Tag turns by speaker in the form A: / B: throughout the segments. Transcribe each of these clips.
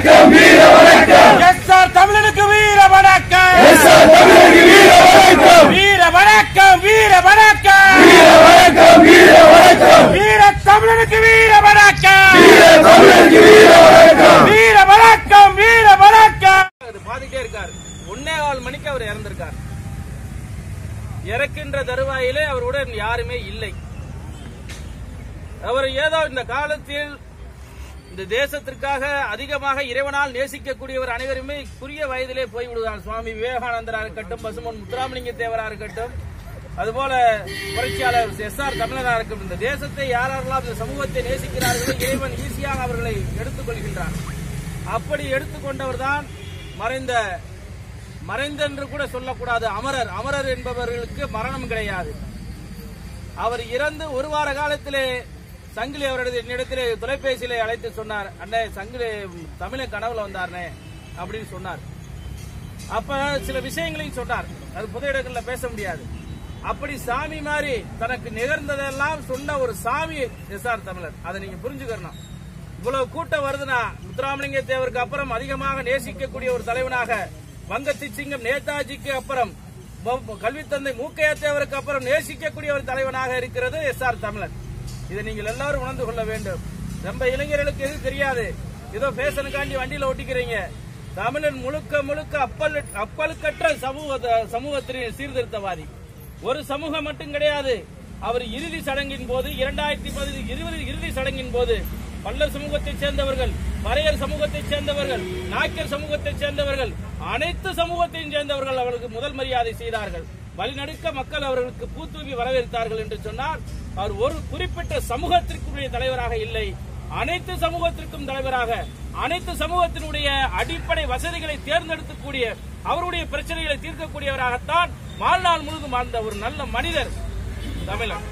A: வணக்கம் வீர வணக்கம்
B: எஸ்ஆர் தமிழனுக்கு வீர வணக்கம்
A: எஸ்ஆர் தமிழருக்கு வீர வணக்கம்
B: வீர வணக்கம் வீர வணக்கம்
A: வீர வணக்கம் வீர வணக்கம்
B: வீர தமிழனுக்கு வீர வணக்கம்
A: வீர தமிழருக்கு வீர வணக்கம்
B: வீர வணக்கம் வீர வணக்கம் பாத்துட்டே இருக்காரு ஒன்னே கால் மணிக்கு அவர் இறந்திருக்கார் இறக்கின்ற தருவாயிலே அவருடன் யாருமே இல்லை அவர் ஏதோ இந்த காலத்தில் இந்த தேசத்திற்காக அதிகமாக இறைவனால் நேசிக்கக்கூடியவர் அனைவருமே குறுகிய வயதிலே போய்விடுவார் சுவாமி விவேகானந்தரா இருக்கட்டும் பசுமன் முத்துராமலிங்க தேவரா இருக்கட்டும் அதுபோல புரட்சியாளர் எஸ் ஆர் தமிழரா இருக்கட்டும் இந்த தேசத்தை யாரெல்லாம் இந்த சமூகத்தை நேசிக்கிறார்களோ இறைவன் ஈஸியாக அவர்களை எடுத்துக் கொள்கின்றார் அப்படி எடுத்துக்கொண்டவர் தான் மறைந்த மறைந்தென்று கூட சொல்லக்கூடாது அமரர் அமரர் என்பவர்களுக்கு மரணம் கிடையாது அவர் இறந்து ஒரு வார காலத்திலே சங்கிலி அவரது என்னிடத்திலே தொலைபேசியிலே அழைத்து சொன்னார் அண்ணே சங்கிலி தமிழ கனவுல வந்தார்னே அப்படின்னு சொன்னார் அப்ப சில விஷயங்களையும் சொன்னார் அது புது இடங்கள்ல பேச முடியாது அப்படி சாமி மாதிரி தனக்கு நிகழ்ந்ததெல்லாம் சொன்ன ஒரு சாமி எஸ்ஆர் தமிழர் அதை நீங்க புரிஞ்சுக்கணும் இவ்வளவு கூட்டம் வருதுன்னா முத்துராமலிங்க தேவருக்கு அப்புறம் அதிகமாக நேசிக்கக்கூடிய ஒரு தலைவனாக வங்கத்தி சிங்கம் நேதாஜிக்கு அப்புறம் ம- கல்வித்தந்தை மூக்கையா தேவருக்கு அப்புறம் நேசிக்கக்கூடிய ஒரு தலைவனாக இருக்கிறது எஸ் ஆர் தமிழன் இதை நீங்கள் எல்லாரும் உணர்ந்து கொள்ள வேண்டும் நம்ம இளைஞர்களுக்கு எது தெரியாது ஏதோ ஃபேஷனுக்காண்டி வண்டியில ஓட்டிக்கிறீங்க தமிழன் முழுக்க முழுக்க அப்பல் அப்பலுக்கற்ற சமூக சமூகத்தின் சீர்திருத்தவாதி ஒரு சமூகம் மட்டும் கிடையாது அவர் இறுதி சடங்கின் போது இரண்டாயிரத்தி பதினஞ்சு இருபது இறுதி சடங்கின் போது பல்லர் சமூகத்தைச் சேர்ந்தவர்கள் வரையர் சமூகத்தைச் சேர்ந்தவர்கள் நாயக்கர் சமூகத்தைச் சேர்ந்தவர்கள் அனைத்து சமூகத்தையும் சேர்ந்தவர்கள் அவர்களுக்கு முதல் மரியாதை செய்தார்கள் வழிநடுக்க மக்கள் அவர்களுக்கு பூத்தூவி வரவேற்றார்கள் என்று சொன்னால் அவர் ஒரு குறிப்பிட்ட சமூகத்திற்குரிய தலைவராக இல்லை அனைத்து சமூகத்திற்கும் தலைவராக அனைத்து சமூகத்தினுடைய அடிப்படை வசதிகளை தேர்ந்தெடுக்கக்கூடிய அவருடைய பிரச்சனைகளை தீர்க்கக்கூடியவராகத்தான் வாழ்நாள் முழுதும் வாழ்ந்த ஒரு நல்ல மனிதர் தமிழன்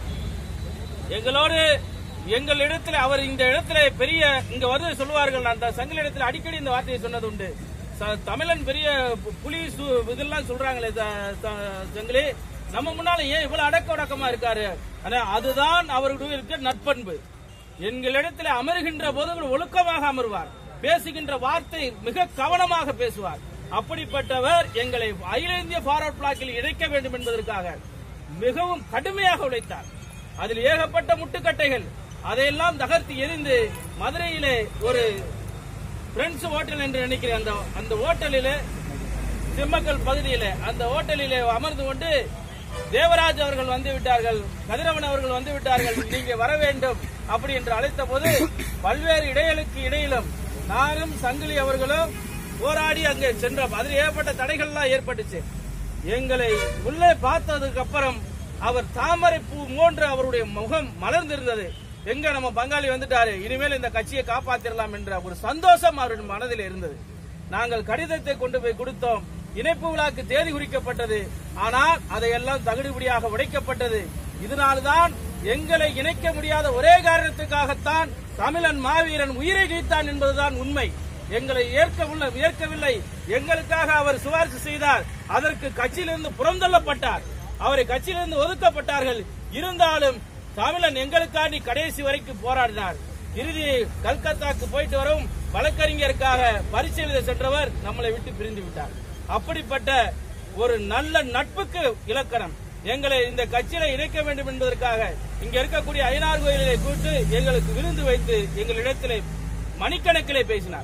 B: எங்களோடு எங்கள் இடத்துல அவர் இந்த இடத்துல பெரிய இங்க வந்து சொல்லுவார்கள் நான் அந்த சங்கில இடத்துல அடிக்கடி இந்த வார்த்தையை சொன்னது உண்டு ச- தமிழன் பெரிய பு- புலி சு- இதெல்லாம் சொல்றாங்களே ச- ச- சங்கிலி நம்ம முன்னால ஏன் இவ்வளவு அடக்க அடக்கமா இருக்காரு ஆனா அதுதான் அவருடைய இருக்க நற்பண்பு எங்களிடத்தில் அமருகின்ற போது அவர் ஒழுக்கமாக அமர்வார் பேசுகின்ற வார்த்தை மிக கவனமாக பேசுவார் அப்படிப்பட்டவர் எங்களை அகில இந்திய ஃபார்வர்ட் பிளாக்கில் இணைக்க வேண்டும் என்பதற்காக மிகவும் கடுமையாக உழைத்தார் அதில் ஏகப்பட்ட முட்டுக்கட்டைகள் அதையெல்லாம் தகர்த்து எரிந்து மதுரையிலே ஒரு பிரெண்ட்ஸ் ஹோட்டல் என்று நினைக்கிறேன் அந்த அந்த ஹோட்டலிலே சிம்மக்கல் பகுதியிலே அந்த ஹோட்டலிலே அமர்ந்து கொண்டு தேவராஜ் அவர்கள் வந்து விட்டார்கள் கதிரவன் அவர்கள் வந்து விட்டார்கள் நீங்க வர வேண்டும் அப்படி என்று அழைத்த போது பல்வேறு இடைகளுக்கு இடையிலும் நானும் சங்கிலி அவர்களும் போராடி அங்கே சென்றோம் அதில் ஏற்பட்ட தடைகள்லாம் ஏற்பட்டுச்சு எங்களை உள்ளே பார்த்ததுக்கு அப்புறம் அவர் தாமரை பூ போன்று அவருடைய முகம் மலர்ந்திருந்தது எங்க நம்ம பங்காளி வந்துட்டாரு இனிமேல் இந்த கட்சியை காப்பாத்திரலாம் என்ற ஒரு சந்தோஷம் அவருடைய மனதில் இருந்தது நாங்கள் கடிதத்தை கொண்டு போய் கொடுத்தோம் இணைப்பு விழாக்கு தேதி குறிக்கப்பட்டது ஆனால் அதையெல்லாம் தகுதிபடியாக உடைக்கப்பட்டது இதனால்தான் எங்களை இணைக்க முடியாத ஒரே காரணத்துக்காகத்தான் தமிழன் மாவீரன் உயிரை நீத்தான் என்பதுதான் உண்மை எங்களை ஏற்கவில்லை ஏற்கவில்லை எங்களுக்காக அவர் சிபாரிசு செய்தார் அதற்கு கட்சியிலிருந்து புறந்தள்ளப்பட்டார் அவரை கட்சியிலிருந்து ஒதுக்கப்பட்டார்கள் இருந்தாலும் தமிழன் எங்களுக்காண்டி கடைசி வரைக்கும் போராடினார் இறுதி கல்கத்தாக்கு போயிட்டு வரும் வழக்கறிஞருக்காக பரிசு எழுத சென்றவர் நம்மளை விட்டு பிரிந்து விட்டார் அப்படிப்பட்ட ஒரு நல்ல நட்புக்கு இலக்கணம் எங்களை இந்த கட்சியில இணைக்க வேண்டும் என்பதற்காக இங்க இருக்கக்கூடிய ஐநார் கோயிலை கூட்டு எங்களுக்கு விருந்து வைத்து எங்களிடத்திலே மணிக்கணக்கிலே பேசினார்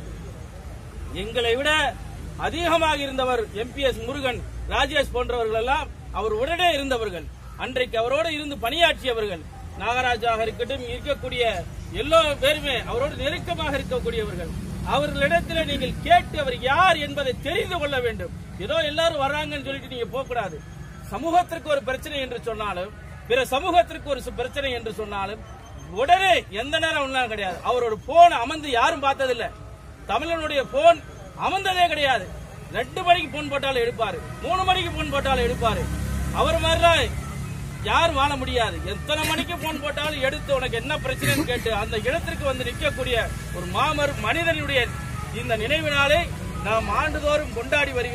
B: எங்களை விட அதிகமாக இருந்தவர் எம்பிஎஸ் முருகன் ராஜேஷ் போன்றவர்கள் எல்லாம் அவர் உடனே இருந்தவர்கள் அன்றைக்கு அவரோடு இருந்து பணியாற்றியவர்கள் நாகராஜாக இருக்கட்டும் இருக்கக்கூடிய எல்லா பேருமே அவரோடு நெருக்கமாக இருக்கக்கூடியவர்கள் அவர்களிடத்தில் நீங்கள் கேட்டு அவர் யார் என்பதை தெரிந்து கொள்ள வேண்டும் ஏதோ எல்லாரும் வர்றாங்கன்னு சொல்லிட்டு நீங்க போக கூடாது சமூகத்திற்கு ஒரு பிரச்சனை என்று சொன்னாலும் பிற சமூகத்திற்கு ஒரு சு- பிரச்சனை என்று சொன்னாலும் உடனே எந்த நேரம் ஒன்றும் கிடையாது அவரோட போன் அமர்ந்து யாரும் பார்த்ததில்லை தமிழனுடைய போன் அமர்ந்ததே கிடையாது ரெண்டு மணிக்கு போன் போட்டாலும் எடுப்பாரு மூணு மணிக்கு போன் போட்டாலும் எடுப்பாரு அவர் மாதிரிலாம் யாரும் வாழ முடியாது எத்தனை மணிக்கு போன் போட்டாலும் எடுத்து உனக்கு என்ன பிரச்சனைன்னு கேட்டு அந்த இடத்திற்கு வந்து நிற்கக்கூடிய ஒரு மாமர் மனிதனுடைய இந்த நினைவு நாளை நாம் ஆண்டுதோறும் கொண்டாடி வருகிறோம்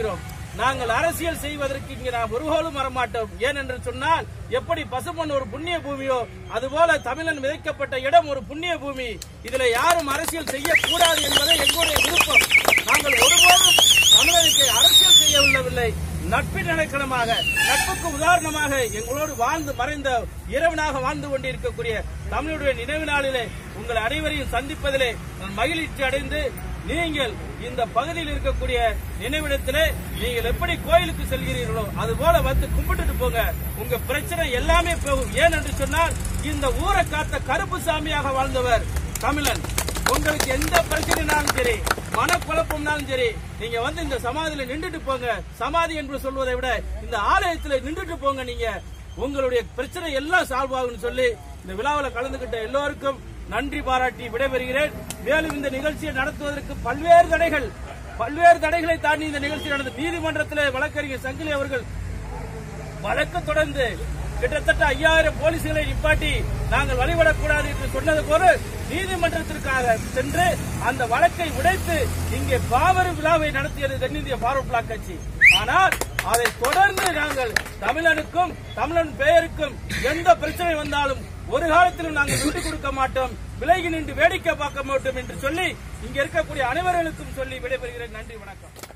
B: நாங்கள் அரசியல் செய்வதற்கு இங்கே நாம் ஒருபோதும் வரமாட்டோம் ஏனென்று சொன்னால் எப்படி பசுமன் ஒரு புண்ணிய பூமியோ அதுபோல தமிழன் விதைக்கப்பட்ட இடம் ஒரு புண்ணிய பூமி இதுல யாரும் அரசியல் செய்யக்கூடாது என்பதை எங்களுடைய விருப்பம் நாங்கள் ஒருபோதும் தமிழருக்கு அரசியல் செய்ய உள்ளவில்லை நட்பின் இலக்கணமாக நட்புக்கு உதாரணமாக எங்களோடு வாழ்ந்து மறைந்த இறைவனாக வாழ்ந்து கொண்டிருக்கக்கூடிய தமிழுடைய நினைவு நாளிலே உங்கள் அனைவரையும் சந்திப்பதிலே நான் மகிழ்ச்சி அடைந்து நீங்கள் இந்த பகுதியில் இருக்கக்கூடிய நினைவிடத்திலே நீங்கள் எப்படி கோயிலுக்கு செல்கிறீர்களோ அது போல வந்து கும்பிட்டுட்டு போங்க உங்க பிரச்சனை எல்லாமே போகும் ஏன் என்று சொன்னால் இந்த ஊரை காத்த கருப்பு சாமியாக வாழ்ந்தவர் தமிழன் உங்களுக்கு எந்த பிரச்சனைனாலும் சரி மனக்குழப்பம்னாலும் சரி நீங்க வந்து இந்த சமாதியில நின்றுட்டு போங்க சமாதி என்று சொல்வதை விட இந்த ஆலயத்துல நின்றுட்டு போங்க நீங்க உங்களுடைய பிரச்சனை எல்லாம் சால்வ் ஆகும்னு சொல்லி இந்த விழாவில் கலந்துகிட்ட எல்லோருக்கும் நன்றி பாராட்டி விடைபெறுகிறேன் மேலும் இந்த நிகழ்ச்சியை நடத்துவதற்கு பல்வேறு தடைகள் பல்வேறு தடைகளை தாண்டி இந்த நிகழ்ச்சி நடந்தது நீதிமன்றத்தில் வழக்கறிஞர் சங்கிலி அவர்கள் வழக்கு தொடர்ந்து கிட்டத்தட்ட ஐயாயிரம் போலீஸ்களை நிப்பாட்டி நாங்கள் வழிபடக்கூடாது என்று சொன்னது போல நீதிமன்றத்திற்காக சென்று அந்த வழக்கை உடைத்து இங்கே பாவரு விழாவை நடத்தியது தென்னிந்திய பார்வர்ட் பிளாக் கட்சி ஆனால் அதை தொடர்ந்து நாங்கள் தமிழனுக்கும் தமிழன் பெயருக்கும் எந்த பிரச்சனை வந்தாலும் ஒரு காலத்திலும் நாங்கள் விட்டுக் கொடுக்க மாட்டோம் விலகி நின்று வேடிக்கை பார்க்க மாட்டோம் என்று சொல்லி இங்க இருக்கக்கூடிய அனைவர்களுக்கும் சொல்லி விடைபெறுகிறேன் நன்றி வணக்கம்